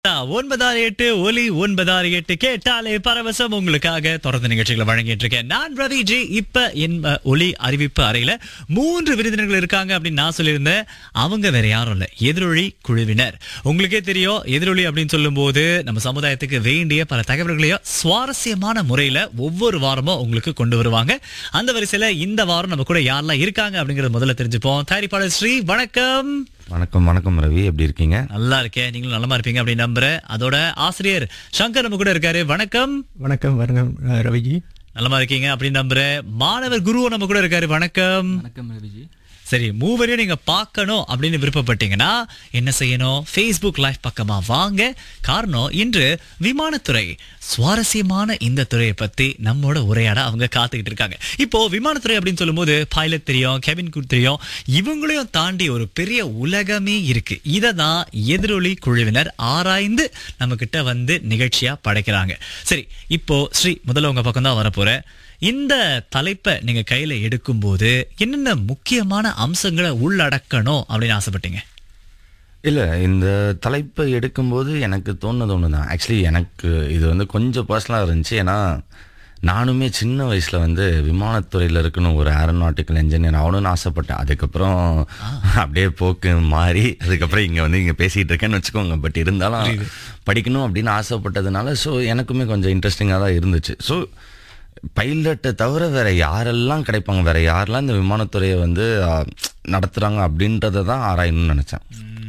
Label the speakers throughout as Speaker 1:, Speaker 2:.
Speaker 1: ஒன்பதாறு எட்டு ஒலி ஒன்பதாறு எட்டு கேட்டாலே பரவசம் உங்களுக்காக தொடர்ந்து நிகழ்ச்சிகளை வழங்கிட்டு இருக்கேன் நான் ரவி ஜி இப்ப என் அ, ஒலி அறிவிப்பு அறையில மூன்று விருந்தினர்கள் இருக்காங்க அப்படின்னு நான் சொல்லியிருந்தேன் அவங்க வேற யாரும் இல்ல எதிரொலி குழுவினர் உங்களுக்கே தெரியும் எதிரொலி அப்படின்னு சொல்லும்போது நம்ம சமுதாயத்துக்கு வேண்டிய பல தகவல்களையும் சுவாரஸ்யமான முறையில ஒவ்வொரு வாரமும் உங்களுக்கு கொண்டு வருவாங்க அந்த வரிசையில இந்த வாரம் நம்ம கூட யாரெல்லாம் இருக்காங்க அப்படிங்கறத முதல்ல தெரிஞ்சுப்போம் தயாரிப்பாளர் ஸ்ரீ வணக்கம்
Speaker 2: வணக்கம் வணக்கம் ரவி எப்படி இருக்கீங்க
Speaker 1: நல்லா இருக்கேன் நீங்களும் நல்லமா இருப்பீங்க அப்படின்னு நம்புறேன் அதோட ஆசிரியர் சங்கர் நம்ம கூட இருக்காரு வணக்கம்
Speaker 3: வணக்கம் வணக்கம் அஹ், ரவிஜி
Speaker 1: நல்லமா இருக்கீங்க அப்படின்னு நம்புறேன் மாணவர் குரு நம்ம கூட இருக்காரு வணக்கம்
Speaker 4: வணக்கம் ரவிஜி
Speaker 1: சரி மூவரையும் நீங்க பார்க்கணும் அப்படின்னு விருப்பப்பட்டீங்கன்னா என்ன செய்யணும் Facebook லைவ் பக்கமா வாங்க காரணம் இன்று விமானத்துறை சுவாரஸ்யமான இந்த துறையை பத்தி நம்மோட உரையாட அவங்க காத்துக்கிட்டு இருக்காங்க இப்போ விமானத்துறை அப்படின்னு சொல்லும்போது பைலட் தெரியும் கெபின் குரூ தெரியும் இவங்களையும் தாண்டி ஒரு பெரிய உலகமே இருக்கு இதை தான் எதிரொலி குழுவினர் ஆராய்ந்து நம்ம கிட்ட வந்து நிகழ்ச்சியா படைக்கிறாங்க சரி இப்போ ஸ்ரீ முதல்ல உங்க பக்கம் தான் வரப்போறேன் இந்த தலைப்பை நீங்க கையில எடுக்கும்போது என்னென்ன முக்கியமான அம்சங்களை உள்ளடக்கணும் அப்படின்னு ஆசைப்பட்டீங்க
Speaker 2: இல்லை இந்த தலைப்பை எடுக்கும்போது எனக்கு தோணுது ஒன்று தான் ஆக்சுவலி எனக்கு இது வந்து கொஞ்சம் பர்சனலாக இருந்துச்சு ஏன்னா நானுமே சின்ன வயசில் வந்து விமானத்துறையில் இருக்கணும் ஒரு ஏரோநாட்டிக்கல் இன்ஜினியர் ஆகணும்னு ஆசைப்பட்டேன் அதுக்கப்புறம் அப்படியே போக்கு மாறி அதுக்கப்புறம் இங்கே வந்து இங்கே பேசிகிட்டு இருக்கேன்னு வச்சுக்கோங்க பட் இருந்தாலும் படிக்கணும் அப்படின்னு ஆசைப்பட்டதுனால ஸோ எனக்குமே கொஞ்சம் இன்ட்ரெஸ்டிங்காக தான் இருந்துச்சு ஸோ பைலட்டை தவிர வேற யாரெல்லாம் கிடைப்பாங்க வேற யாரெல்லாம் இந்த விமானத்துறையை வந்து ஆ, நடத்துறாங்க அப்படின்றத தான் ஆராயணும்னு நினைச்சேன்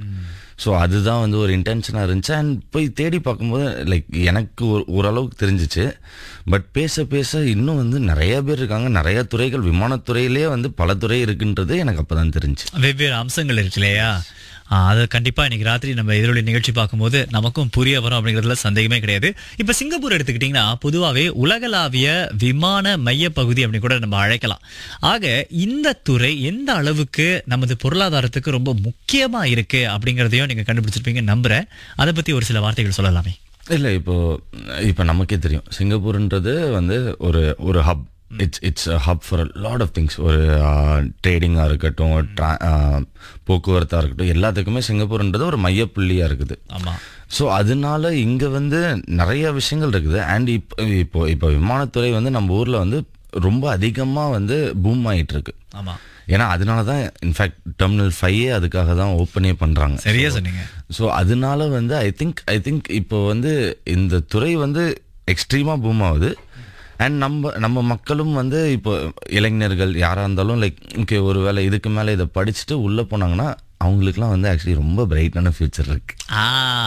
Speaker 2: ஸோ அதுதான் வந்து ஒரு இன்டென்ஷனாக இருந்துச்சு அண்ட் போய் தேடி பார்க்கும்போது லைக் எனக்கு ஒரு ஓரளவுக்கு தெரிஞ்சிச்சு பட் பேச பேச இன்னும் வந்து நிறைய பேர் இருக்காங்க நிறைய துறைகள் விமானத்துறையிலே வந்து பல துறை இருக்குன்றது எனக்கு அப்போ தான் தெரிஞ்சு
Speaker 1: வெவ்வேறு அம்சங்கள் இருக்கு இல்லையா ஆ, அது கண்டிப்பா இன்னைக்கு ராத்திரி நம்ம எதிரொலி நிகழ்ச்சி பார்க்கும்போது நமக்கும் புரிய வரும் அப்படிங்கிறதுல சந்தேகமே கிடையாது இப்ப சிங்கப்பூர் எடுத்துக்கிட்டீங்கன்னா பொதுவாகவே உலகளாவிய விமான மைய பகுதி அப்படின்னு கூட நம்ம அழைக்கலாம் ஆக இந்த துறை எந்த அளவுக்கு நமது பொருளாதாரத்துக்கு ரொம்ப முக்கியமா இருக்கு அப்படிங்கறதையும் நீங்க கண்டுபிடிச்சிருப்பீங்க நம்புறேன் அதை பத்தி ஒரு சில வார்த்தைகள் சொல்லலாமே
Speaker 2: இல்லை இப்போ இப்போ நமக்கே தெரியும் சிங்கப்பூர்ன்றது வந்து ஒரு ஒரு hub it's it's hub for lot of things ஒரு ட்ரேடிங்காக இருக்கட்டும் tra- ஆஹ், போக்குவரத்தா இருக்கட்டும் எல்லாத்துக்குமே சிங்கப்பூர்ன்றது ஒரு மையப்புள்ளியாக இருக்குது
Speaker 1: ஆமா
Speaker 2: ஸோ அதனால இங்கே வந்து நிறைய விஷயங்கள் இருக்குது அண்ட் இப்போ இப்போ இப்போ விமானத்துறை வந்து நம்ம ஊரில் வந்து ரொம்ப அதிகமாக வந்து பூம் ஆயிட்டு இருக்கு
Speaker 1: ஆமா
Speaker 2: ஏன்னா அதனால தான் இன்ஃபேக்ட் டெர்மினல் ஃபைவே அதுக்காக தான் ஓப்பனே பண்ணுறாங்க
Speaker 1: சரியா சொன்னீங்க
Speaker 2: ஸோ அதனால வந்து ஐ திங்க் ஐ திங்க் இப்போ வந்து இந்த துறை வந்து எக்ஸ்ட்ரீமாக பூம் ஆகுது அண்ட் நம்ம நம்ம மக்களும் வந்து இப்போ இளைஞர்கள் யாராக இருந்தாலும் லைக் ஓகே ஒருவேளை இதுக்கு மேலே இதை படிச்சுட்டு உள்ளே போனாங்கன்னா அவங்களுக்குலாம் வந்து ஆக்சுவலி ரொம்ப பிரைட்டான ஃபியூச்சர் இருக்கு
Speaker 1: ஆ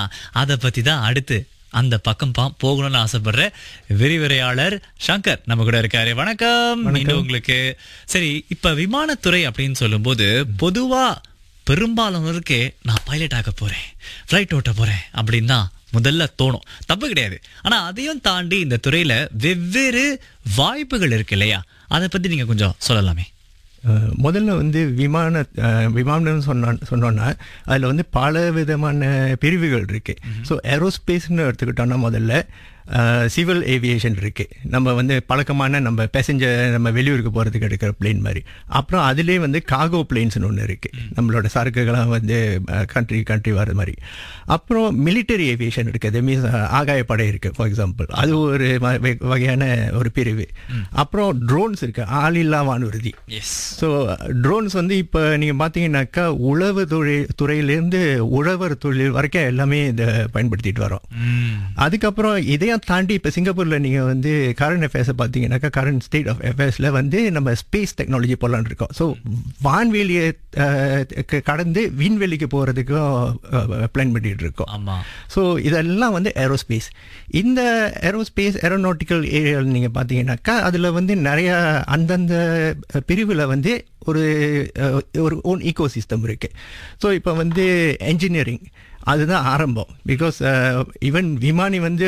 Speaker 1: அத பத்தி தான் அடுத்து அந்த பக்கம் பா போகணும்னு ஆசைப்படுற விரிவுரையாளர் சங்கர் நம்ம கூட இருக்காரு வணக்கம் மீண்டும் உங்களுக்கு சரி இப்ப விமானத்துறை அப்படின்னு சொல்லும்போது பொதுவா பெரும்பாலானோருக்கு நான் பைலட் ஆக போறேன் ஃப்ளைட் ஓட்ட போறேன் அப்படின்னு தான் முதல்ல தோணும் தப்பு கிடையாது ஆனா அதையும் தாண்டி இந்த துறையில வெவ்வேறு வாய்ப்புகள் இருக்கு இல்லையா அதை பத்தி நீங்க கொஞ்சம் சொல்லலாமே
Speaker 3: அஹ், முதல்ல வந்து விமான அஹ், விமானம் சொன்னா சொன்னோன்னா அதில் வந்து பல விதமான பிரிவுகள் இருக்கு ஸோ ஏரோஸ்பேஸ்னு எடுத்துக்கிட்டோம்னா முதல்ல சிவில் ஏவியேஷன் இருக்கு நம்ம வந்து பழக்கமான நம்ம பேசஞ்சர் நம்ம வெளியூருக்கு போகிறதுக்கு எடுக்கிற பிளேன் மாதிரி அப்புறம் அதுலேயே வந்து காகோ பிளேன்ஸ்னு ஒன்று இருக்கு நம்மளோட சரக்குகளாம் வந்து கண்ட்ரி கண்ட்ரி வர மாதிரி அப்புறம் மிலிட்டரி ஏவியேஷன் இருக்குது மீன்ஸ் ஆகாயப்படை இருக்கு ஃபார் எக்ஸாம்பிள் அது ஒரு வ- வகை- வகையான ஒரு பிரிவு அப்புறம் ட்ரோன்ஸ் இருக்கு ஆளில்லா வானூர்தி
Speaker 1: எஸ்
Speaker 3: ஸோ ட்ரோன்ஸ் வந்து இப்போ நீங்கள் பார்த்தீங்கன்னாக்கா உழவு தொழில் துறையிலேருந்து உழவர் தொழில் வரைக்கும் எல்லாமே இதை பயன்படுத்திட்டு வரோம் அதுக்கப்புறம் இதையும் தாண்டி இப்போ சிங்கப்பூரில் நீங்கள் வந்து கரண்ட் அஃபேர்ஸை பார்த்தீங்கன்னாக்கா கரண்ட் ஸ்டேட் ஆஃப் அஃபேர்ஸில் வந்து நம்ம ஸ்பேஸ் டெக்னாலஜி போடலான்னு இருக்கோம் ஸோ வான்வெளியை அஹ், க- கடந்து விண்வெளிக்கு போகிறதுக்கும் பிளான் பண்ணிட்டு இருக்கோம்
Speaker 1: ஆமா
Speaker 3: ஸோ இதெல்லாம் வந்து ஏரோஸ்பேஸ் இந்த ஏரோஸ்பேஸ் ஏரோநாட்டிக்கல் ஏரியாவில் நீங்கள் பார்த்தீங்கன்னாக்கா அதில் வந்து நிறைய அந்தந்த பிரிவில் வந்து ஒரு அஹ், ஒரு ஓன் ஈகோ சிஸ்டம் இருக்கு ஸோ இப்போ வந்து என்ஜினியரிங் அதுதான் ஆரம்பம் பிகாஸ் ஈவன் விமானி வந்து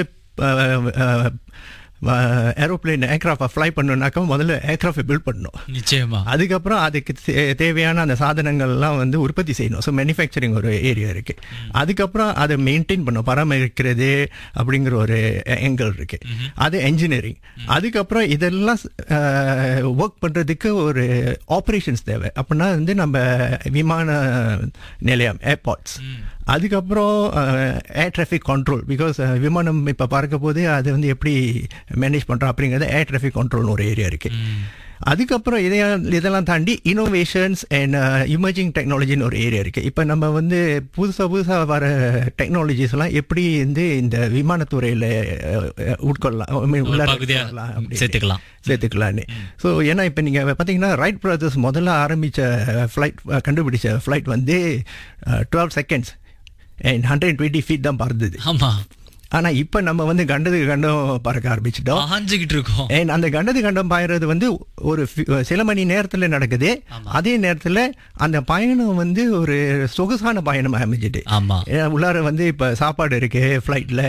Speaker 3: ஏரோப்ளேன் ஏர்க்ராஃப்டை ஃப்ளை பண்ணணுன்னாக்கா முதல்ல ஏர்க்ராஃப்டை பில்ட் பண்ணணும்
Speaker 1: நிச்சயமா
Speaker 3: அதுக்கப்புறம் அதுக்கு தே- தேவையான அந்த சாதனங்கள்லாம் வந்து உற்பத்தி செய்யணும் ஸோ மேனுஃபேக்சரிங் ஒரு ஏரியா இருக்கு அதுக்கப்புறம் அதை மெயின்டைன் பண்ணும் பராமரிக்கிறது அப்படிங்கிற ஒரு எங்கல் இருக்கு அது என்ஜினியரிங் அதுக்கப்புறம் இதெல்லாம் ஒர்க் பண்றதுக்கு ஒரு ஆப்ரேஷன்ஸ் தேவை அப்படின்னா வந்து நம்ம விமான நிலையம் ஏர்பார்ட்ஸ் அதுக்கப்புறம் ஏர் டிராஃபிக் கண்ட்ரோல் பிகாஸ் விமானம் இப்போ பறக்க போது அது வந்து எப்படி மேனேஜ் பண்ணுறோம் அப்படிங்கிறது ஏர் டிராஃபிக் கண்ட்ரோல்னு ஒரு ஏரியா இருக்குது அதுக்கப்புறம் இதையெல்லாம் இதெல்லாம் தாண்டி இனோவேஷன்ஸ் அண்ட் இமர்ஜிங் டெக்னாலஜின்னு ஒரு ஏரியா இருக்குது இப்போ நம்ம வந்து புதுசாக புதுசாக வர டெக்னாலஜிஸ் எல்லாம் எப்படி வந்து இந்த விமானத்துறையில் உட்கொள்ளலாம் I mean, உள்ளார
Speaker 1: பகுதியா
Speaker 3: கொள்ளலாம் அப்படின்னு
Speaker 1: சேர்த்துக்கலாம்.
Speaker 3: சேர்த்துக்கலான்னு ஸோ ஏன்னா இப்போ நீங்கள் பார்த்தீங்கன்னா ரைட் பிரதர்ஸ் முதல்ல ஆரம்பித்த ஃப்ளைட் கண்டுபிடிச்ச ஃப்ளைட் வந்து twelve seconds and hundred twenty feet தான் பறந்தது
Speaker 1: ஆமா
Speaker 3: ஆனால் இப்போ நம்ம வந்து கண்டதுக்கு கண்டம் பறக்க ஆரம்பிச்சிட்டோம்
Speaker 1: ஆஞ்சுக்கிட்டு இருக்கோம்
Speaker 3: அண்ட் அந்த கண்டது கண்டம் பாயறது வந்து ஒரு fi- சில மணி நேரத்தில் நடக்குது அதே நேரத்தில் அந்த பயணம் வந்து ஒரு சொகுசான பயணம் அமைஞ்சிட்டு
Speaker 1: ஆமா
Speaker 3: ஏன்னா உள்ளார வந்து இப்போ சாப்பாடு இருக்கு ஃப்ளைட்டில்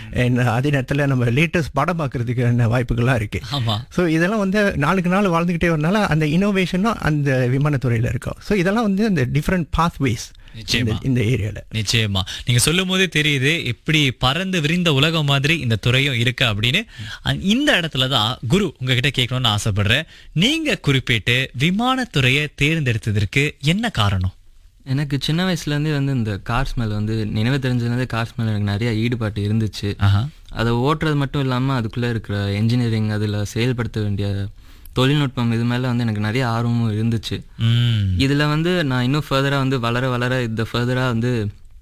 Speaker 3: அதே நேரத்தில் நம்ம லேட்டஸ்ட் படம் பார்க்கறதுக்கான வாய்ப்புகள்லாம் இருக்கு
Speaker 1: ஆமா
Speaker 3: ஸோ இதெல்லாம் வந்து நாளுக்கு நாள் வாழ்ந்துக்கிட்டே வரனால அந்த இனோவேஷனும் அந்த விமானத்துறையில் இருக்கும் ஸோ இதெல்லாம் வந்து அந்த டிஃப்ரெண்ட் பாத்வேஸ்
Speaker 1: நிச்சயமா.
Speaker 3: இந்த ஏரியாவில்
Speaker 1: நிச்சயமா நீங்க சொல்லும் போதே தெரியுது எப்படி பறந்து விரிந்த உலகம் மாதிரி இந்த துறையும் இருக்கு அப்படின்னு அ- இந்த இடத்துல தான் குரு உங்ககிட்ட கேட்கணும்னு ஆசைப்படுறேன் நீங்க குறிப்பிட்டு விமானத்துறையை தேர்ந்தெடுத்ததற்கு என்ன காரணம்
Speaker 4: எனக்கு சின்ன வயசுலேருந்தே வந்து இந்த கார்ஸ் மேலே வந்து நினைவு தெரிஞ்சதுலேருந்தே கார்ஸ் மேலே எனக்கு நிறைய ஈடுபாடு இருந்துச்சு
Speaker 1: ஆஹா
Speaker 4: அதை ஓட்டுறது மட்டும் இல்லாமல் அதுக்குள்ளே இருக்கிற என்ஜினியரிங் அதில் செயல்படுத்த வேண்டிய தொழில்நுட்பம் இது மேலே வந்து எனக்கு நிறைய ஆர்வமும் இருந்துச்சு
Speaker 1: ம்
Speaker 4: இதில் வந்து நான் இன்னும் ஃபர்தராக வந்து வளர வளர இந்த ஃபர்தராக வந்து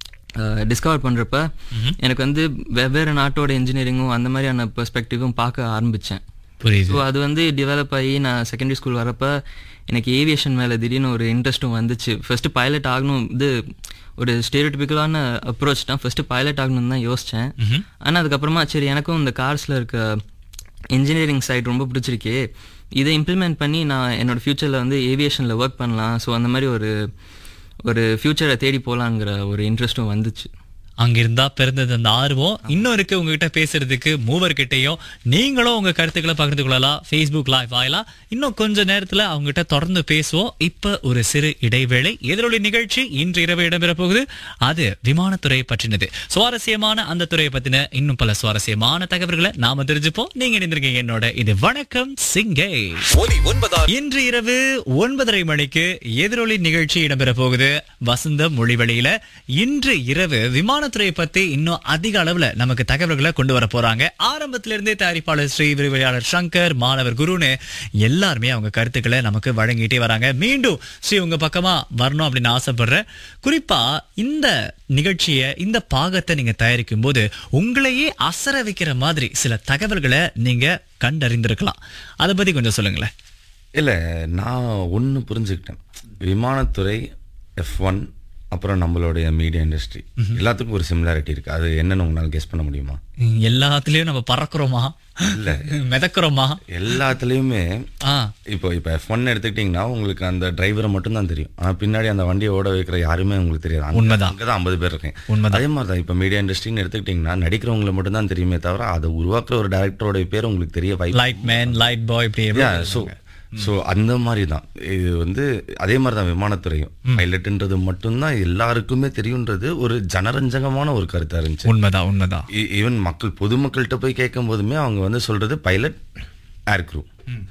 Speaker 4: டிஸ்கவர் பண்ணுறப்ப எனக்கு வந்து வெவ்வேறு நாட்டோட இன்ஜினியரிங்கும் அந்த மாதிரியான பெர்ஸ்பெக்டிவும் பார்க்க ஆரம்பித்தேன்
Speaker 1: புரியுது
Speaker 4: ஸோ அது வந்து டெவலப் ஆகி நான் செகண்டரி ஸ்கூல் வரப்ப எனக்கு ஏவியேஷன் மேலே திடீர்னு ஒரு இன்ட்ரெஸ்ட்டும் வந்துச்சு ஃபர்ஸ்ட் பைலட் ஆகணும் இது ஒரு ஸ்டேரியோடிபிக்கலான அப்ரோச் தான் ஃபர்ஸ்ட் பைலட் ஆகணும்னு தான் யோசித்தேன் ஆனால் அதுக்கப்புறமா சரி எனக்கும் இந்த கார்ஸில் இருக்க இன்ஜினியரிங் சைடு ரொம்ப பிடிச்சிருக்கே இதை இம்ப்ளிமெண்ட் பண்ணி நான் என்னோட ஃப்யூச்சரில் வந்து ஏவியேஷனில் ஒர்க் பண்ணலாம் ஸோ அந்த மாதிரி ஒரு ஒரு ஃப்யூச்சரை தேடி போகலாங்கிற ஒரு இன்ட்ரெஸ்ட்டும் வந்துச்சு
Speaker 1: அங்கிருந்தா பிறந்தது அந்த ஆர்வம் இன்னும் இருக்கு உங்ககிட்ட பேசுறதுக்கு மூவர்கிட்டயும் நீங்களும் உங்க கருத்துக்களை பகிர்ந்து கொள்ளலாம் ஃபேஸ்புக் லைவ் ஆகலாம் இன்னும் கொஞ்ச நேரத்துல அவங்ககிட்ட தொடர்ந்து பேசுவோம் இப்ப ஒரு சிறு இடைவேளை எதிரொலி நிகழ்ச்சி இன்று இரவு இடம்பெற போகுது அது விமானத்துறையை பற்றினது சுவாரஸ்யமான அந்த துறையை பத்தின இன்னும் பல சுவாரஸ்யமான தகவல்களை நாம தெரிஞ்சுப்போம் நீங்க இணைந்திருக்கீங்க என்னோட இது வணக்கம் சிங்கை
Speaker 5: ஒலி ஒன்பதாம்
Speaker 1: இன்று இரவு ஒன்பதரை மணிக்கு எதிரொலி நிகழ்ச்சி இடம்பெற போகுது வசந்த மொழிவழியில இன்று இரவு விமானத்துறையை பத்தி இன்னும் அதிக அளவுல நமக்கு தகவல்களை கொண்டு வர போறாங்க ஆரம்பத்தில இருந்தே தயாரிப்பாளர் ஸ்ரீ விரிவுரையாளர் சங்கர் மாணவர் குருன்னு எல்லாருமே அவங்க கருத்துக்களை நமக்கு வழங்கிட்டே வராங்க மீண்டும் ஸ்ரீ உங்க பக்கமா வரணும் அப்படின்னு ஆசைப்படுறேன் குறிப்பா இந்த நிகழ்ச்சியை இந்த பாகத்தை நீங்க தயாரிக்கும் போது உங்களையே அசர வைக்கிற மாதிரி சில தகவல்களை நீங்க கண்டறிந்திருக்கலாம் அதை பத்தி கொஞ்சம் சொல்லுங்களேன்
Speaker 2: இல்லை நான் ஒன்று புரிஞ்சுக்கிட்டேன் விமானத்துறை எஃப் ஒன் அப்புறம் நம்மளுடைய மீடியா இண்டஸ்ட்ரி எல்லாத்துக்கும் ஒரு சிமிலாரிட்டி இருக்கு அது என்னன்னு உங்களால் கெஸ் பண்ண முடியுமா
Speaker 1: ம், எல்லாத்துலயும் நம்ம பறக்குறோமா
Speaker 2: இல்ல.
Speaker 1: மிதக்குறோமா
Speaker 2: எல்லாத்துலேயுமே
Speaker 1: ஆ
Speaker 2: இப்போ இப்போ எஃப் ஒன் எடுத்துக்கிட்டிங்கன்னா உங்களுக்கு அந்த டிரைவரை மட்டும்தான் தெரியும் ஆனால் பின்னாடி அந்த வண்டியை ஓட வைக்கிற யாருமே உங்களுக்கு தெரியாது அங்க-
Speaker 1: உண்மைதான்.
Speaker 2: அங்கதான் ஐம்பது பேர் இருக்கேன்
Speaker 1: உண்மைதான்.
Speaker 2: அதே மாதிரி தான் இப்போ மீடியா இண்டஸ்ட்ரின்னு எடுத்துக்கிட்டிங்கன்னா நடிக்கிறவங்களை மட்டும்தான் தெரியுமே தவிர அதை உருவாக்குற ஒரு டேரக்டரோட பேர் உங்களுக்கு தெரிய வாய்ப்பு
Speaker 1: லைட் மேன் லைட் பாய் இப்படி
Speaker 2: Yeah, so ஸோ அந்த மாதிரி தான் இது வந்து அதே மாதிரி தான் விமானத்துறையும் பைலட்ன்றது மட்டும்தான் எல்லாருக்குமே தெரியுன்றது ஒரு ஜனரஞ்சகமான ஒரு கருத்தா இருந்துச்சு
Speaker 1: உண்மைதான் உண்மைதான்
Speaker 2: ஈவன் மக்கள் பொதுமக்கள்கிட்ட போய் கேட்கும் போதுமே அவங்க வந்து சொல்றது பைலட் ஏர் க்ரூ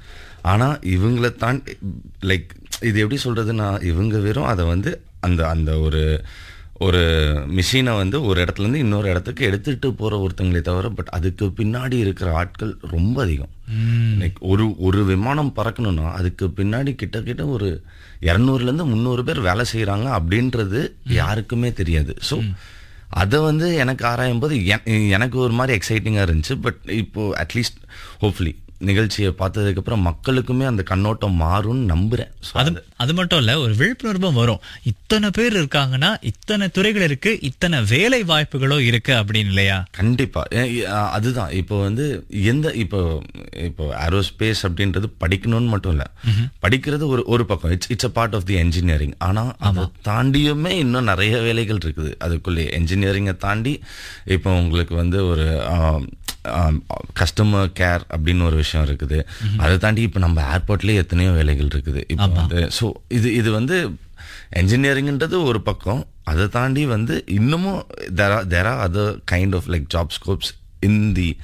Speaker 2: ஆனா இவங்களை தாண்டி லைக் இது எப்படி சொல்றதுன்னா இவங்க வெறும் அதை வந்து அந்த அந்த ஒரு ஒரு மிஷினை வந்து ஒரு இடத்துல இருந்து இன்னொரு இடத்துக்கு எடுத்துட்டு போற ஒருத்தங்களே தவிர பட் அதுக்கு பின்னாடி இருக்கிற ஆட்கள் ரொம்ப அதிகம் லைக் ஒரு ஒரு விமானம் பறக்கணும்னா அதுக்கு பின்னாடி கிட்டத்தட்ட ஒரு இரநூறுலேருந்து முந்நூறு பேர் வேலை செய்கிறாங்க அப்படின்றது யாருக்குமே தெரியாது ஸோ அதை வந்து எனக்கு ஆராயும் போது என- எனக்கு ஒரு மாதிரி எக்ஸைட்டிங்காக இருந்துச்சு பட் இப்போ அட்லீஸ்ட் ஹோப்ஃபுல்லி நிகழ்ச்சியை பார்த்ததுக்கப்புறம் மக்களுக்குமே அந்த கண்ணோட்டம் மாறும்னு நம்புகிறேன் ஸோ
Speaker 1: அது அது மட்டும் இல்ல ஒரு விழிப்புணர்வும் வரும் இத்தனை பேர் இருக்காங்கன்னா இத்தனை துறைகள் இருக்கு இத்தனை வேலை வாய்ப்புகளும் இருக்கு அப்படின்னு இல்லையா
Speaker 2: கண்டிப்பா ஏ, ஏ, அதுதான் இப்போ வந்து எந்த இப்போ இப்போ ஏரோஸ்பேஸ் அப்படின்றது படிக்கணும்னு மட்டும் இல்ல படிக்கிறது ஒரு ஒரு பக்கம் it's it's a part of the engineering ஆனா அதை தாண்டியுமே இன்னும் நிறைய வேலைகள் இருக்குது அதுக்குள்ளே என்ஜினியரிங்கை தாண்டி இப்போ உங்களுக்கு வந்து ஒரு கஸ்டமர் கேர் அப்படின்னு ஒரு விஷயம் இருக்குது அதை தாண்டி இப்போ நம்ம ஏர்போர்ட்லேயே எத்தனையோ வேலைகள் இருக்குது இப்போ வந்து ஸோ இது இது வந்து என்ஜினியரிங்ன்றது ஒரு பக்கம் அதை தாண்டி வந்து இன்னமும் there are there are other kind of like job scopes in the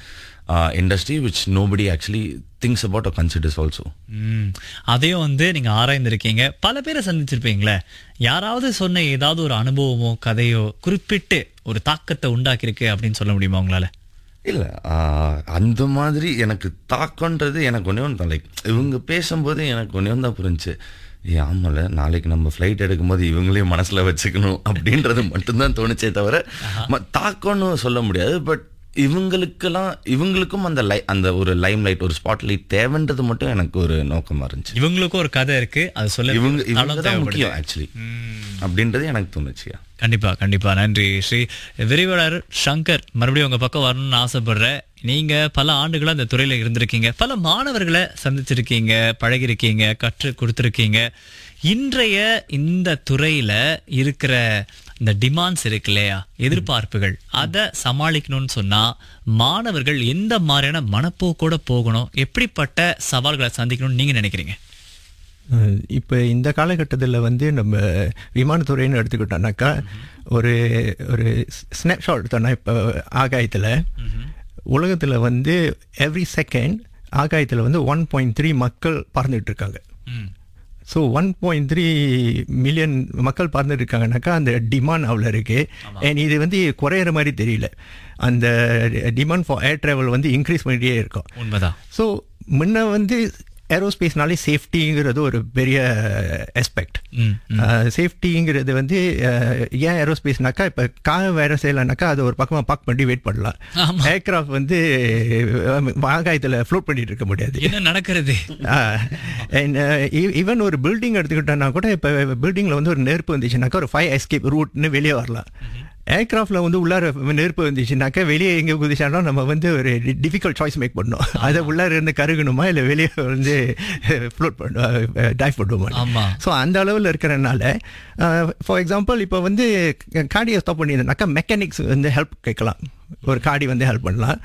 Speaker 2: industry which nobody actually thinks about a considers also
Speaker 1: hmm. அதையும் வந்து நீங்க ஆராய்ந்திருக்கீங்க பல பேரை சந்திச்சிருப்பீங்களே யாராவது சொன்ன ஏதாவது ஒரு அனுபவமோ கதையோ குறிப்பிட்டு ஒரு தாக்கத்தை உண்டாக்கியிருக்கு அப்படின்னு சொல்ல முடியுமா உங்களால
Speaker 2: இல்லை அந்த மாதிரி எனக்கு தாக்கன்றது எனக்கு ஒன்றே ஒன்று தான் லைக் இவங்க பேசும்போது எனக்கு ஒன்றே ஒன்று தான் புரிஞ்சுச்சு ஏ ஆமால நாளைக்கு நம்ம ஃப்ளைட் எடுக்கும்போது இவங்களையும் மனசில் வச்சுக்கணும் அப்படின்றது மட்டும்தான் தோணுச்சே தவிர ம- தாக்கம்னு சொல்ல முடியாது பட் இவங்களுக்கெல்லாம் இவங்களுக்கும் அந்த லை அந்த ஒரு லைம் லைட் ஒரு ஸ்பாட் லைட் தேவைன்றது மட்டும் எனக்கு ஒரு நோக்கமாக இருந்துச்சு
Speaker 1: இவங்களுக்கும் ஒரு கதை இருக்கு அது சொல்ல
Speaker 2: இவங்க இவங்க
Speaker 1: தளம்
Speaker 2: தான்
Speaker 1: தேவைப்படுது.
Speaker 2: முக்கியம் ஆக்சுவலி அப்படின்றது எனக்கு தோணுச்சுயா
Speaker 1: கண்டிப்பா கண்டிப்பா நன்றி ஸ்ரீ விரிவலர் சங்கர் மறுபடியும் உங்க பக்கம் வரணும்னு ஆசைப்படுறேன் நீங்க பல ஆண்டுகளா இந்த துறையில இருந்திருக்கீங்க பல மாணவர்களை சந்திச்சிருக்கீங்க பழகிருக்கீங்க கற்றுக் கொடுத்துருக்கீங்க இன்றைய இந்த துறையில இருக்கிற இந்த டிமாண்ட்ஸ் இருக்கு இல்லையா எதிர்பார்ப்புகள் அதை சமாளிக்கணும்னு சொன்னா மாணவர்கள் எந்த மாதிரியான மனப்போக்கோட போகணும் எப்படிப்பட்ட சவால்களை சந்திக்கணும்னு நீங்க நினைக்கிறீங்க
Speaker 3: இப்போ இந்த காலகட்டத்தில் வந்து நம்ம விமானத்துறைன்னு எடுத்துக்கிட்டோம்னாக்கா ஒரு ஒரு ஸ்னாப்ஷாட் எடுத்தோம்னா இப்போ ஆகாயத்தில் உலகத்தில் வந்து எவ்ரி செகண்ட் ஆகாயத்தில் வந்து ஒன் பாயிண்ட் த்ரீ மக்கள் பறந்துட்டு இருக்காங்க
Speaker 1: ம்.
Speaker 3: So one point three million மக்கள் பறந்துட்டு இருக்காங்கனாக்கா அந்த டிமாண்ட் அவ்வளோ இருக்கு அண்ட் இது வந்து குறையிற மாதிரி தெரியல அந்த டிமாண்ட் ஃபார் ஏர் ட்ராவல் வந்து இன்க்ரீஸ் பண்ணிட்டே இருக்கும்
Speaker 1: உண்மைதான்
Speaker 3: ஸோ முன்ன வந்து ஏரோஸ்பேஸ்னாலே சேஃப்டிங்கிறது ஒரு பெரிய ஆஸ்பெக்ட்
Speaker 1: ம்,
Speaker 3: சேஃப்டிங்கிறது வந்து அஹ், ஏன் ஏரோஸ்பேஸ்னாக்கா இப்போ கார் வேற செய்யலைனாக்கா அது ஒரு பக்கமாக பார்க் பண்ணி வெயிட் பண்ணலாம் ஏர்கிராஃப்ட் வந்து ஆகாயத்தில் ஃப்ளோட் பண்ணிட்டு இருக்க முடியாது
Speaker 1: என்ன நடக்கிறது
Speaker 3: ஈவன் ஒரு பில்டிங் எடுத்துக்கிட்டோம்னா கூட இப்போ பில்டிங்கில் வந்து ஒரு நெருப்பு வந்துச்சுனாக்கா ஒரு ஃபைவ் எஸ்கேப் ரூட்னு வெளியே வரலாம் ஏர்கிராஃப்டில் வந்து உள்ளார நெருப்பு வந்துச்சுனாக்கா வெளியே எங்கே குதிச்சாலும் நம்ம வந்து ஒரு டிஃபிகல்ட் சாய்ஸ் மேக் பண்ணணும் அதை உள்ளார இருந்து கருகணுமா இல்லை வெளியே வந்து ஃப்ளோட் பண்ணுவோம் டைவ் பண்ணுவோமா
Speaker 1: ஆமா.
Speaker 3: ஸோ அந்த அளவில் இருக்கிறனால ஃபார் எக்ஸாம்பிள் இப்போ வந்து காடியை ஸ்டாப் பண்ணியிருந்தாக்கா மெக்கானிக்ஸ் வந்து ஹெல்ப் கேட்கலாம் ஒரு காடி வந்து ஹெல்ப் பண்ணலாம்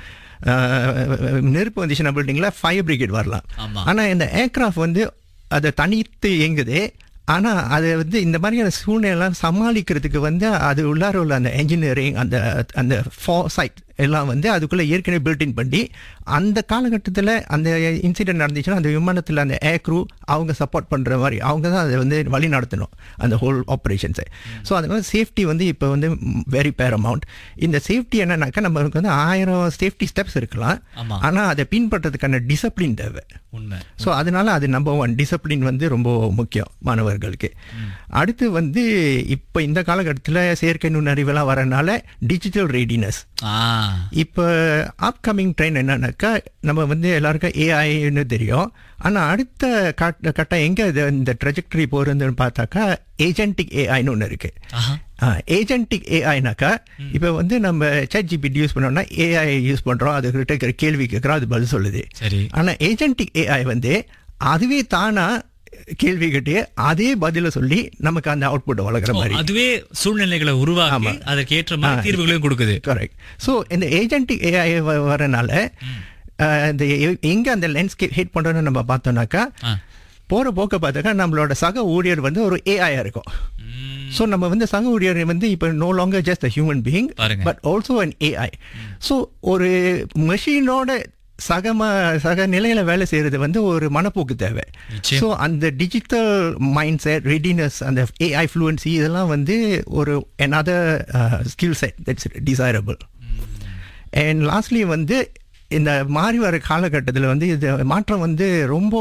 Speaker 3: அஹ், நெருப்பு வந்துச்சுன்னா பில்டிங்கில் ஃபயர் பிரிகேட் வரலாம்
Speaker 1: ஆமா.
Speaker 3: ஆனால் இந்த ஏர்கிராஃப்ட் வந்து அதை தனித்து இயங்குது ஆனால் அது வந்து இந்த மாதிரியான சூழ்நிலைலாம் சமாளிக்கிறதுக்கு வந்து அது உள்ளார உள்ள அந்த என்ஜினியரிங் அந்த அந்த ஃபோ சைட் எல்லாம் வந்து அதுக்குள்ளே ஏற்கனவே பில்டின் பண்ணி அந்த காலகட்டத்தில் அந்த இன்சிடென்ட் நடந்துச்சுன்னா அந்த விமானத்தில் அந்த ஏர் க்ரூ அவங்க சப்போர்ட் பண்ணுற மாதிரி அவங்க தான் அதை வந்து வழி நடத்தணும் அந்த ஹோல் ஆப்ரேஷன்ஸை ஸோ அதனால சேஃப்டி வந்து இப்போ வந்து வெரி பேர் அமௌண்ட் இந்த சேஃப்டி என்னன்னாக்கா நம்மளுக்கு வந்து ஆயிரம் சேஃப்டி ஸ்டெப்ஸ் இருக்கலாம்
Speaker 1: ஆமா.
Speaker 3: ஆனால் அதை பின்பற்றதுக்கான டிசிப்ளின் தேவை
Speaker 1: உண்மை
Speaker 3: ஸோ அதனால அது நம்பர் ஒன் டிசிப்ளின் வந்து ரொம்ப முக்கியம் மாணவர்களுக்கு அடுத்து வந்து இப்போ இந்த காலகட்டத்தில் செயற்கை நுண்ணறிவெல்லாம் வரனால டிஜிட்டல் ரெடினஸ்
Speaker 1: ஆ
Speaker 3: இப்போ அப்கமிங் ட்ரெயின் என்னன்னாக்கா நம்ம வந்து எல்லாருக்கும் ஏஐன்னு தெரியும் ஆனால் அடுத்த கட்ட கட்டம் எங்கே இது இந்த ட்ரெஜெக்டரி போகிறதுன்னு பார்த்தாக்கா ஏஜென்டிக் ஏஐன்னு ஒன்று இருக்குது
Speaker 1: ஆஹா
Speaker 3: ஏஜென்டிக் ஏஐனாக்கா இப்போ வந்து நம்ம சேட் ஜிபிடி யூஸ் பண்ணோம்னா ஏஐ யூஸ் பண்ணுறோம் அதுக்கிட்ட இருக்கிற கேள்வி கேட்குறோம் அது பதில் சொல்லுது
Speaker 1: சரி
Speaker 3: ஆனால் ஏஜென்டிக் ஏஐ வந்து அதுவே தானா கேள்வி கேட்டு அதே பதில சொல்லி நமக்கு அந்த அவுட்புட் வளர்க்குற
Speaker 1: ஓ,
Speaker 3: மாதிரி
Speaker 1: அதுவே சூழ்நிலைகளை உருவாக்கி அதற்கு ஏற்ற மாதிரி தீர்வுகளையும் கொடுக்குது
Speaker 3: கரெக்ட் ஸோ இந்த ஏஜென்டிக் ஏஐ வரனால அஹ், இந்த எ- எங்க அந்த லேண்ட்ஸ்கேப் ஹிட் பண்றோம்னு நம்ம பார்த்தோம்னாக்கா
Speaker 1: ஆ.
Speaker 3: போற போக்க பார்த்தாக்கா நம்மளோட சக ஊழியர் வந்து ஒரு ஏஐயா இருக்கும்
Speaker 1: ம்,
Speaker 3: ஸோ நம்ம வந்து சக ஊழியர் வந்து இப்போ no longer just a human being
Speaker 1: பாருங்க.
Speaker 3: But also an AI so ஒரு மெஷினோட சகம சக நிலையில வேலை செய்யறது வந்து ஒரு மனப்போக்கு தேவை
Speaker 1: நிச்சயம்.
Speaker 3: ஸோ அந்த டிஜிட்டல் மைண்ட் செட் ரெடினஸ் அந்த ஏஐ ஃப்ளூவன்சி இதெல்லாம் வந்து ஒரு another skill set that's desirable and lastly வந்து இந்த மாறி வர காலகட்டத்தில் வந்து இது மாற்றம் வந்து ரொம்ப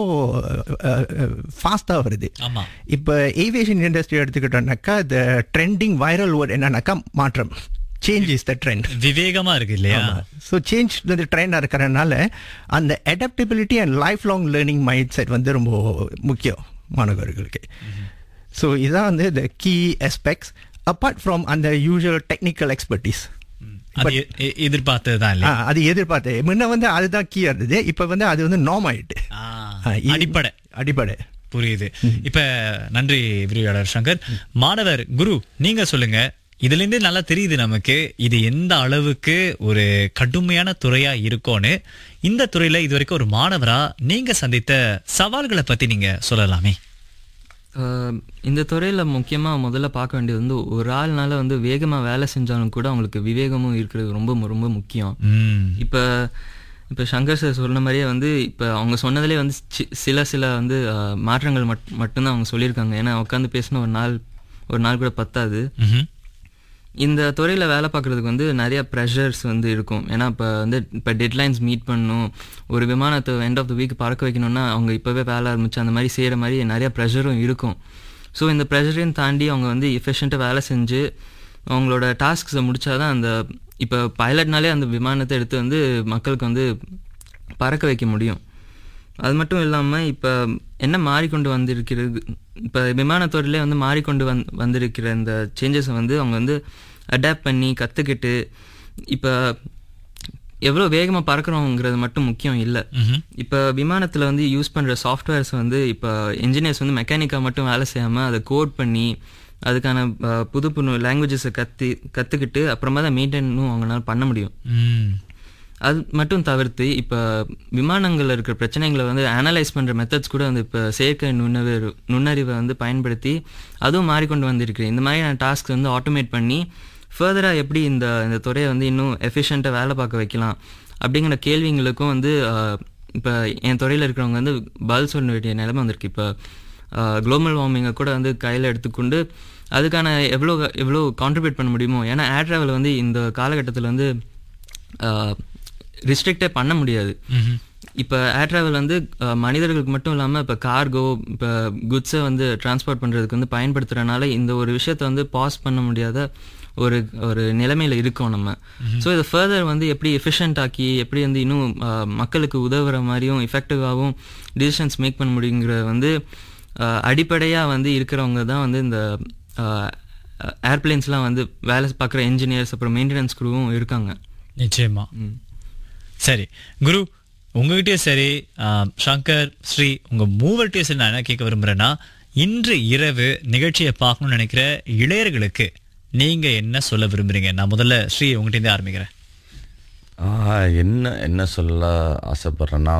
Speaker 3: ஃபாஸ்ட்டாக வருது
Speaker 1: ஆமா
Speaker 3: இப்போ ஏவியேஷன் இண்டஸ்ட்ரி எடுத்துக்கிட்டோம்னாக்கா இந்த ட்ரெண்டிங் வைரல் வேர்ட் என்னன்னாக்கா மாற்றம் சேஞ்ச் இஸ் த ட்ரெண்ட்
Speaker 1: விவேகமா இருக்கு இல்லையா
Speaker 3: ஸோ சேஞ்ச் வந்து ட்ரெண்டாக இருக்கிறனால அந்த adaptability and lifelong learning mindset வந்து ரொம்ப முக்கியம் மாணவர்களுக்கு ஸோ இதான் வந்து the key aspects apart from அந்த யூஷுவல் டெக்னிக்கல் எக்ஸ்பர்டீஸ்
Speaker 1: அது எ- எ- எதிர்பார்த்ததுதான் இல்லையா
Speaker 3: அது எதிர்பார்த்து முன்ன வந்து அதுதான் கீ இருந்தது இப்போ வந்து அது வந்து நார்ம் ஆயிட்டு
Speaker 1: ஆ,
Speaker 3: ஆ, இ-
Speaker 1: அடிப்படை
Speaker 3: அடிப்படை
Speaker 1: புரியுது இப்ப நன்றி விரிவாளர் சங்கர் மாணவர் குரு நீங்க சொல்லுங்க இதுல இருந்து நல்லா தெரியுது நமக்கு இது எந்த அளவுக்கு ஒரு கடுமையான துறையா இருக்கும்னு இந்த துறையில இது வரைக்கும் ஒரு மாணவரா நீங்க சந்தித்த சவால்களை பத்தி நீங்க சொல்லலாமே
Speaker 4: ஆஹ் இந்த துறையில் முக்கியமாக முதல்ல பார்க்க வேண்டியது வந்து ஒரு ஆள்னால வந்து வேகமாக வேலை செஞ்சாலும் கூட அவங்களுக்கு விவேகமும் இருக்கிறது ரொம்ப ரொம்ப முக்கியம்
Speaker 1: ம்
Speaker 4: இப்போ இப்போ சங்கர் சார் சொன்ன மாதிரியே வந்து இப்போ அவங்க சொன்னதுலேயே வந்து சி- சில சில வந்து அஹ், மாற்றங்கள் மட் மட்டும்தான் அவங்க சொல்லியிருக்காங்க ஏன்னா உட்காந்து பேசின ஒரு நாள் ஒரு நாள் கூட பத்தாது
Speaker 1: ம்ஹும்.
Speaker 4: இந்த துறையில் வேலை பார்க்குறதுக்கு வந்து நிறைய ப்ரெஷர்ஸ் வந்து இருக்கும் ஏன்னா இப்போ வந்து இப்போ டெட்லைன்ஸ் மீட் பண்ணணும் ஒரு விமானத்தை எண்ட் ஆஃப் த வீக் பறக்க வைக்கணும்னா அவங்க இப்போவே வேலை ஆரம்பிச்சு அந்த மாதிரி செய்கிற மாதிரி நிறைய ப்ரெஷரும் இருக்கும் ஸோ இந்த ப்ரெஷரையும் தாண்டி அவங்க வந்து எஃபிஷியண்ட்டாக வேலை செஞ்சு அவங்களோட டாஸ்க்ஸை முடிச்சாதான் அந்த இப்போ பைலட்னாலே அந்த விமானத்தை எடுத்து வந்து மக்களுக்கு வந்து பறக்க வைக்க முடியும் அது மட்டும் இல்லாமல் இப்போ என்ன மாறிக்கொண்டு வந்திருக்கிறது இப்போ விமானத்துறையிலே வந்து மாறிக்கொண்டு வந் வந்திருக்கிற இந்த சேஞ்சஸை வந்து அவங்க வந்து அடாப்ட் பண்ணி கற்றுக்கிட்டு இப்போ எவ்வளோ வேகமாக பறக்கிறோங்கிறது மட்டும் முக்கியம் இல்லை
Speaker 1: ம்ஹும்.
Speaker 4: இப்போ விமானத்தில் வந்து யூஸ் பண்ணுற சாஃப்ட்வேர்ஸ் வந்து இப்போ இன்ஜினியர்ஸ் வந்து மெக்கானிக்காக மட்டும் வேலை செய்யாமல் அதை கோட் பண்ணி அதுக்கான அஹ், புது புது லாங்குவேஜஸை கற்று கற்றுக்கிட்டு அப்புறமா தான் மெயின்டைனும் அவங்களால பண்ண முடியும்
Speaker 1: ம்.
Speaker 4: அது மட்டும் தவிர்த்து இப்போ விமானங்களில் இருக்கிற பிரச்சனைகளை வந்து அனலைஸ் பண்ணுற மெத்தட்ஸ் கூட வந்து இப்போ செயற்கை நுண்ணறிவு நுண்ணறிவை வந்து பயன்படுத்தி அதுவும் மாறிக்கொண்டு வந்திருக்கு இந்த மாதிரியான டாஸ்க் வந்து ஆட்டோமேட் பண்ணி ஃபர்தராக எப்படி இந்த இந்த துறையை வந்து இன்னும் எஃபிஷியண்ட்டாக வேலை பார்க்க வைக்கலாம் அப்படிங்கிற கேள்விங்களுக்கும் வந்து இப்போ என் துறையில் இருக்கிறவங்க வந்து பதில் சொல்ல வேண்டிய நிலைமை வந்திருக்கு இப்போ குளோபல் வார்மிங்கை கூட வந்து கையில் எடுத்துக்கொண்டு அதுக்கான எவ்வளோ எவ்வளோ கான்ட்ரிபியூட் பண்ண முடியுமோ ஏன்னா ஏர் ட்ராவல் வந்து இந்த காலகட்டத்தில் வந்து ரிஸ்ட்ரிக்டே பண்ண முடியாது
Speaker 1: ம்ஹும்.
Speaker 4: இப்போ ஏர் ட்ராவல் வந்து அஹ், மனிதர்களுக்கு மட்டும் இல்லாமல் இப்போ கார்கோ இப்போ குட்ஸை வந்து டிரான்ஸ்போர்ட் பண்ணுறதுக்கு வந்து பயன்படுத்துறதுனால இந்த ஒரு விஷயத்தை வந்து பாஸ் பண்ண முடியாத ஒரு ஒரு நிலைமையில் இருக்கோம் நம்ம ஸோ இதை ஃபர்தர் வந்து எப்படி எஃபிஷியன்ட் ஆக்கி எப்படி வந்து இன்னும் அஹ், மக்களுக்கு உதவுற மாதிரியும் எஃபெக்டிவாகவும் டிசிஷன்ஸ் மேக் பண்ண முடியுங்கிற வந்து அடிப்படையாக வந்து இருக்கிறவங்க தான் வந்து இந்த ஏர்பிளைன்ஸ்லாம் வந்து வேலை பார்க்குற இன்ஜினியர்ஸ் அப்புறம் மெயின்டெனன்ஸ் குரூவும் இருக்காங்க
Speaker 1: நிச்சயமா
Speaker 4: ம்.
Speaker 1: சரி குரு உங்ககிட்டயும் சரி ஆம், சங்கர் ஸ்ரீ உங்க மூவர்கிட்டயும் சரி நான் என்ன கேட்க விரும்புறேன்னா இன்று இரவு நிகழ்ச்சியை பார்க்கணும்னு நினைக்கிற இளையர்களுக்கு நீங்க என்ன சொல்ல விரும்புறீங்க நான் முதல்ல ஸ்ரீ உங்ககிட்ட இருந்தே ஆரம்பிக்கிறேன்
Speaker 2: ஆ, என்ன என்ன சொல்ல ஆசைப்பட்றேன்னா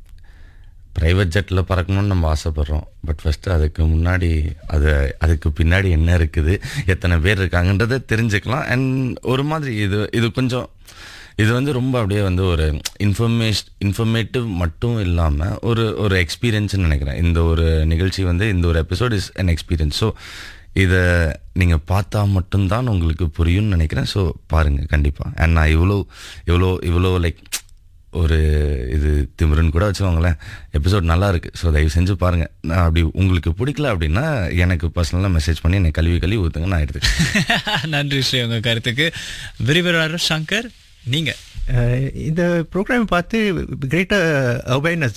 Speaker 2: ப்ரைவேட் ஜெட்டில் பறக்கணும்னு நம்ம ஆசைப்பட்றோம் பட் ஃபஸ்ட்டு அதுக்கு முன்னாடி அது அதுக்கு பின்னாடி என்ன இருக்குது எத்தனை பேர் இருக்காங்கன்றதை தெரிஞ்சுக்கலாம் அண்ட் ஒரு மாதிரி இது இது கொஞ்சம் இது வந்து ரொம்ப அப்படியே வந்து ஒரு இன்ஃபர்மேஷ் இன்ஃபர்மேட்டிவ் மட்டும் இல்லாமல் ஒரு ஒரு எக்ஸ்பீரியன்ஸ்னு நினைக்கிறேன் இந்த ஒரு நிகழ்ச்சி வந்து இந்த ஒரு episode is an experience so இதை நீங்கள் பார்த்தா மட்டும்தான் உங்களுக்கு புரியும்னு நினைக்கிறேன் ஸோ பாருங்கள் கண்டிப்பாக அண்ட் நான் இவ்வளோ இவ்வளோ இவ்வளோ லைக் ஒரு இது திமிருன்னு கூட வச்சுக்கோங்களேன் எபிசோட் நல்லா இருக்கு ஸோ தயவு செஞ்சு பாருங்கள் நான் அப்படி உங்களுக்கு பிடிக்கல அப்படின்னா எனக்கு பர்சனலாக மெசேஜ் பண்ணி என்னை கல்வி கல்வி ஊற்றுங்க நான் எடுத்துக்கிறேன்
Speaker 1: நன்றி ஸ்ரீ உங்க கருத்துக்கு விரிவராளர் சங்கர் நீங்க
Speaker 3: அஹ் இந்த ப்ரோக்ராம் பார்த்து கிரேட்டர் அவேர்னஸ்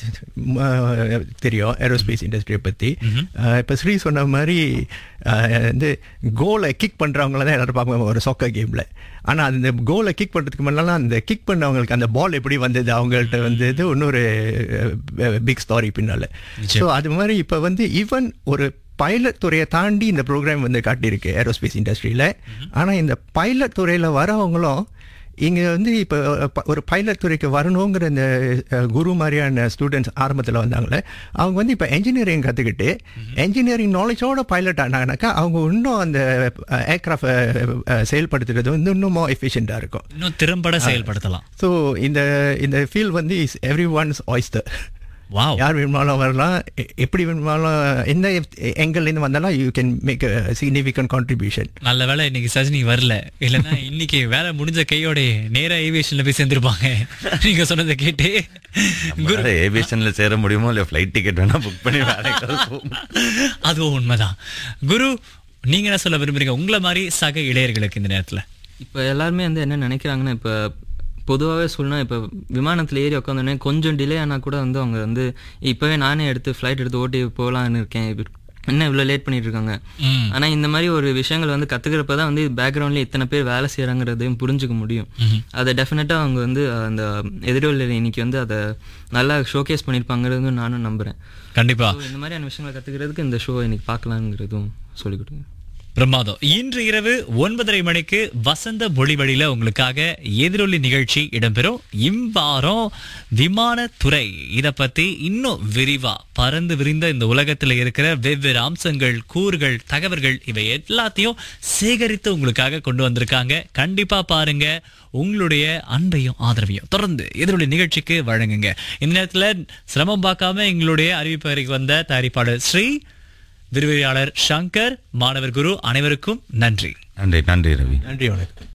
Speaker 3: தெரியும் ஏரோஸ்பேஸ் இண்டஸ்ட்ரியை பற்றி இப்போ ஸ்ரீ சொன்ன மாதிரி அஹ், வந்து கோலை கிக் பண்ணுறவங்கள தான் எல்லாரும் பார்ப்பாங்க ஒரு சொக்கர் கேமில் ஆனால் அந்த கோலை கிக் பண்ணுறதுக்கு முன்னாலாம் அந்த கிக் பண்ணவங்களுக்கு அந்த பால் எப்படி வந்தது அவங்கள்ட்ட வந்தது இன்னொரு பிக் ஸ்டாரி பின்னால் ஸோ அது மாதிரி இப்போ வந்து ஈவன் ஒரு பைலட் துறையை தாண்டி இந்த ப்ரோக்ராம் வந்து காட்டியிருக்கு ஏரோஸ்பேஸ் இண்டஸ்ட்ரியில் ஆனால் இந்த பைலட் துறையில் வரவங்களும் இங்கே வந்து இப்போ ஒரு பைலட் துறைக்கு வரணுங்கிற இந்த அஹ், குரு மாதிரியான ஸ்டூடெண்ட்ஸ் ஆரம்பத்தில் வந்தாங்களே அவங்க வந்து இப்போ என்ஜினியரிங் கற்றுக்கிட்டு என்ஜினியரிங் நாலேஜோட பைலட் ஆனாங்கனாக்கா அவங்க இன்னும் அந்த ஏர்க்ராஃப்டை செயல்படுத்துறது வந்து இன்னும் எஃபிஷியண்ட்டாக இருக்கும்
Speaker 1: இன்னும் திறம்பட செயல்படுத்தலாம்
Speaker 3: ஸோ இந்த இந்த ஃபீல்ட் வந்து is everyone's oyster
Speaker 1: wow
Speaker 3: யார் வேணுமானாலும் வரலாம் எ- எப்படி வேணுமானாலும் எந்த எங்கள்லேருந்து வந்தாலும் you can make a significant contribution
Speaker 1: நல்ல வேளை இன்னைக்கு சஜினி வரல இல்லைன்னா இன்னைக்கு வேலை முடிஞ்ச கையோட நேரா ஏவியேஷன்ல போய் சேர்ந்திருப்பாங்க நீங்க சொன்னதை கேட்டு குரு
Speaker 2: ஏவியேஷனில் சேர முடியுமோ இல்லை ஃப்ளைட் டிக்கெட் வேணால் புக் பண்ணி வேலைக்கு போகும்
Speaker 1: அதுவும் உண்மைதான் குரு நீங்க என்ன சொல்ல விரும்புறீங்க உங்களை மாதிரி சக இளையர்களுக்கு இந்த நேரத்துல
Speaker 4: இப்போ எல்லாருமே வந்து என்ன நினைக்கிறாங்கன்னா இப்போ பொதுவாகவே சொல்லணும் இப்போ விமானத்தில் ஏறி உட்காந்தோடனே கொஞ்சம் டிலே ஆனால் கூட வந்து அவங்க வந்து இப்போவே நானே எடுத்து ஃப்ளைட் எடுத்து ஓட்டி போகலான்னு இருக்கேன் இப்ப என்ன இவ்வளோ லேட் பண்ணிட்டு இருக்காங்க
Speaker 1: ம்.
Speaker 4: ஆனால் இந்த மாதிரி ஒரு விஷயங்கள் வந்து கற்றுக்கிறப்ப தான் வந்து பேக்ரவுண்ட்ல இத்தனை பேர் வேலை செய்கிறாங்கிறதையும் புரிஞ்சுக்க முடியும் அதை டெஃபினட்டாக அவங்க வந்து அந்த எதிரொலியில் இன்னைக்கு வந்து அதை நல்லா ஷோகேஸ் பண்ணியிருப்பாங்கிறது நானும் நம்புகிறேன்
Speaker 1: கண்டிப்பா
Speaker 4: இந்த மாதிரியான விஷயங்களை கற்றுக்கிறதுக்கு இந்த ஷோ இன்னைக்கு பார்க்கலாங்கிறதும் சொல்லிக் கொடுங்க
Speaker 1: பிரமாதம் இன்று இரவு ஒன்பதரை மணிக்கு வசந்த மொழிவழியில உங்களுக்காக எதிரொலி நிகழ்ச்சி இடம்பெறும் இவ்வாரம் விமானத்துறை இத பத்தி இன்னும் விரிவா பறந்து விரிந்த இந்த உலகத்துல இருக்கிற வெவ்வேறு அம்சங்கள் கூறுகள் தகவல்கள் இவை எல்லாத்தையும் சேகரித்து உங்களுக்காக கொண்டு வந்திருக்காங்க கண்டிப்பா பாருங்க உங்களுடைய அன்பையும் ஆதரவையும் தொடர்ந்து எதிரொலி நிகழ்ச்சிக்கு வழங்குங்க இந்த நேரத்துல சிரமம் பார்க்காம எங்களுடைய அறிவிப்பறைக்கு வந்த தயாரிப்பாளர் ஸ்ரீ விரிவுரையாளர் சங்கர் மாணவர் குரு அனைவருக்கும் நன்றி
Speaker 2: நன்றி நன்றி ரவி
Speaker 3: நன்றி வணக்கம்